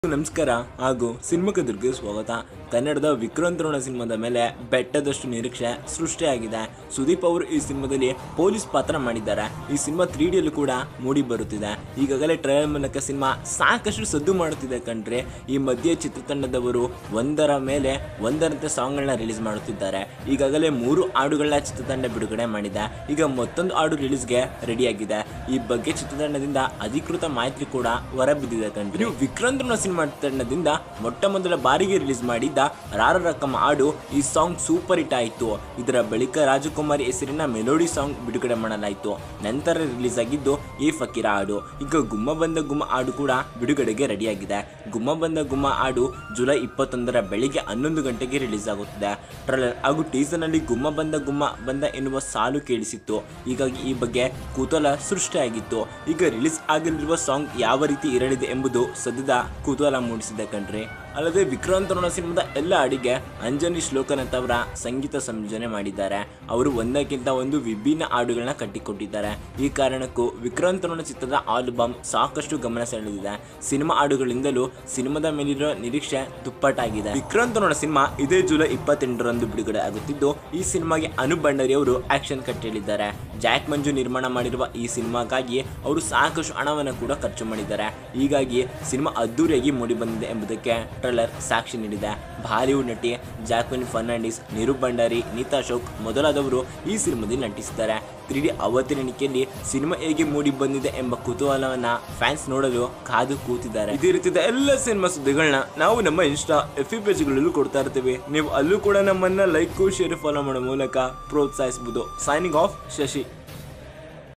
ನಮಸ್ಕಾರ ಹಾಗೂ ಸಿನಿಮಾಕದುರ್ಗೆ ಸ್ವಾಗತ ಕನ್ನಡದ ವಿಕ್ರಾಂತರೋಣ ಸಿನಿಮಾದ ಮೇಲೆ ಬೆಟ್ಟದಷ್ಟು ನಿರೀಕ್ಷೆ ಸೃಷ್ಟಿಯಾಗಿದೆ ಸುದೀಪ್ ಅವರು ಈ ಸಿನಿಮಾದಲ್ಲಿ ಪೊಲೀಸ್ ಪಾತ್ರ ಮಾಡಿದ್ದಾರೆ ಈ ಸಿನಿಮಾ ತ್ರೀ ಡಿಯಲ್ಲೂ ಕೂಡ ಮೂಡಿ ಬರುತ್ತಿದೆ ಈಗಾಗಲೇ ಟ್ರಯಲ್ ಮೂಲಕ ಸಿನಿಮಾ ಸಾಕಷ್ಟು ಸದ್ದು ಮಾಡುತ್ತಿದೆ ಕಂಡ್ರೆ ಈ ಮಧ್ಯೆ ಚಿತ್ರತಂಡದವರು ಒಂದರ ಮೇಲೆ ಒಂದರಂತೆ ಸಾಂಗ್ಗಳನ್ನ ರಿಲೀಸ್ ಮಾಡುತ್ತಿದ್ದಾರೆ ಈಗಾಗಲೇ ಮೂರು ಹಾಡುಗಳನ್ನ ಚಿತ್ರತಂಡ ಬಿಡುಗಡೆ ಮಾಡಿದೆ ಈಗ ಮತ್ತೊಂದು ಹಾಡು ರಿಲೀಸ್ಗೆ ರೆಡಿಯಾಗಿದೆ ಈ ಬಗ್ಗೆ ಚಿತ್ರತಂಡದಿಂದ ಅಧಿಕೃತ ಮಾಹಿತಿ ಕೂಡ ಹೊರಬಿದ್ದಿದೆ ಕಂಡ್ರಿ ಇನ್ನು ವಿಕ್ರಾಂತನ ಸಿನಿಮಾ ತಂಡದಿಂದ ಮೊಟ್ಟ ಮೊದಲ ಬಾರಿಗೆ ರಿಲೀಸ್ ಮಾಡಿದ್ದ ರಾರ ರಕಮ ಹಾಡು ಈ ಸಾಂಗ್ ಸೂಪರ್ ಹಿಟ್ ಆಯಿತು ಇದರ ಬಳಿಕ ರಾಜಕುಮಾರಿ ಹೆಸರಿನ ಮೆಲೋಡಿ ಸಾಂಗ್ ಬಿಡುಗಡೆ ಮಾಡಲಾಯಿತು ನಂತರ ರಿಲೀಸ್ ಆಗಿದ್ದು ಈ ಫಕೀರ ಹಾಡು ಈಗ ಗುಮ್ಮ ಬಂದ ಗುಮ್ಮ ಹಾಡು ಕೂಡ ಬಿಡುಗಡೆಗೆ ರೆಡಿಯಾಗಿದೆ ಗುಮ್ಮ ಬಂದ ಗುಮ್ಮ ಹಾಡು ಜುಲೈ ಇಪ್ಪತ್ತೊಂದರ ಬೆಳಿಗ್ಗೆ ಹನ್ನೊಂದು ಗಂಟೆಗೆ ರಿಲೀಸ್ ಆಗುತ್ತದೆ ಟ್ರೈಲರ್ ಹಾಗೂ ಟೀಸರ್ನಲ್ಲಿ ಗುಮ್ಮ ಬಂದ ಗುಮ್ಮ ಬಂದ ಎನ್ನುವ ಸಾಲು ಕೇಳಿಸಿತ್ತು ಹೀಗಾಗಿ ಈ ಬಗ್ಗೆ ಕುತೂಹಲ ಸೃಷ್ಟಿಯಾಗಿತ್ತು ಈಗ ರಿಲೀಸ್ ಆಗಲಿರುವ ಸಾಂಗ್ ಯಾವ ರೀತಿ ಇರಲಿದೆ ಎಂಬುದು ಸದ್ಯದ ಕುತೂಹಲ ಮೂಡಿಸಿದೆ ಕಣ್ರಿ ಅಲ್ಲದೆ ವಿಕ್ರಾಂತರೋಣ ಸಿನಿಮಾದ ಎಲ್ಲ ಹಾಡಿಗೆ ಅಂಜನಿ ಶ್ಲೋಕನಾಥ್ ಅವರ ಸಂಗೀತ ಸಂಯೋಜನೆ ಮಾಡಿದ್ದಾರೆ ಅವರು ಒಂದಕ್ಕಿಂತ ಒಂದು ವಿಭಿನ್ನ ಹಾಡುಗಳನ್ನ ಕಟ್ಟಿಕೊಟ್ಟಿದ್ದಾರೆ ಈ ಕಾರಣಕ್ಕೂ ವಿಕ್ರಾಂತರೋಣ ಚಿತ್ರದ ಆಲ್ಬಮ್ ಸಾಕಷ್ಟು ಗಮನ ಸೆಳೆದಿದೆ ಸಿನಿಮಾ ಹಾಡುಗಳಿಂದಲೂ ಸಿನಿಮಾದ ಮೇಲಿರೋ ನಿರೀಕ್ಷೆ ದುಪ್ಪಟ್ಟಾಗಿದೆ ವಿಕ್ರಾಂತರೋಣ ಸಿನಿಮಾ ಇದೇ ಜುಲೈ ಇಪ್ಪತ್ತೆಂಟರಂದು ಬಿಡುಗಡೆ ಆಗುತ್ತಿದ್ದು ಈ ಸಿನಿಮಾಗೆ ಅನು ಭಂಡಾರಿ ಅವರು ಆಕ್ಷನ್ ಕಟ್ ಹೇಳಿದ್ದಾರೆ ಜಾಕ್ ಮಂಜು ನಿರ್ಮಾಣ ಮಾಡಿರುವ ಈ ಸಿನಿಮಾಗಾಗಿ ಅವರು ಸಾಕಷ್ಟು ಹಣವನ್ನು ಕೂಡ ಖರ್ಚು ಮಾಡಿದ್ದಾರೆ ಹೀಗಾಗಿ ಸಿನಿಮಾ ಅದ್ದೂರಿಯಾಗಿ ಮೂಡಿ ಬಂದಿದೆ ಎಂಬುದಕ್ಕೆ ಟ್ರೈಲರ್ ಸಾಕ್ಷಿ ನೀಡಿದೆ ಬಾಲಿವುಡ್ ನಟಿ ಜಾಕ್ವಿನ್ ಫರ್ನಾಂಡಿಸ್ ನಿರು ಭಂಡಾರಿ ನೀತಾ ಶೋಕ್ ಮೊದಲಾದವರು ಈ ಸಿನಿಮಾದಲ್ಲಿ ನಟಿಸಿದ್ದಾರೆ ತ್ರೀ ಡಿ ಅವತರಣಿಕೆಯಲ್ಲಿ ಸಿನಿಮಾ ಹೇಗೆ ಮೂಡಿ ಬಂದಿದೆ ಎಂಬ ಕುತೂಹಲವನ್ನ ಫ್ಯಾನ್ಸ್ ನೋಡಲು ಕಾದು ಕೂತಿದ್ದಾರೆ ಇದೇ ರೀತಿಯ ಎಲ್ಲ ಸಿನಿಮಾ ಸುದ್ದಿಗಳನ್ನ ನಾವು ನಮ್ಮ ಇನ್ಸ್ಟಾ ಎಫ್ ಪೇಜ್ಗಳಲ್ಲೂ ಕೊಡ್ತಾ ಇರ್ತೀವಿ ನೀವು ಅಲ್ಲೂ ಕೂಡ ನಮ್ಮನ್ನ ಲೈಕ್ ಶೇರ್ ಫಾಲೋ ಮಾಡೋ ಮೂಲಕ ಪ್ರೋತ್ಸಾಹಿಸಬಹುದು ಸೈನಿಂಗ್ ಆಫ್ ಶಶಿ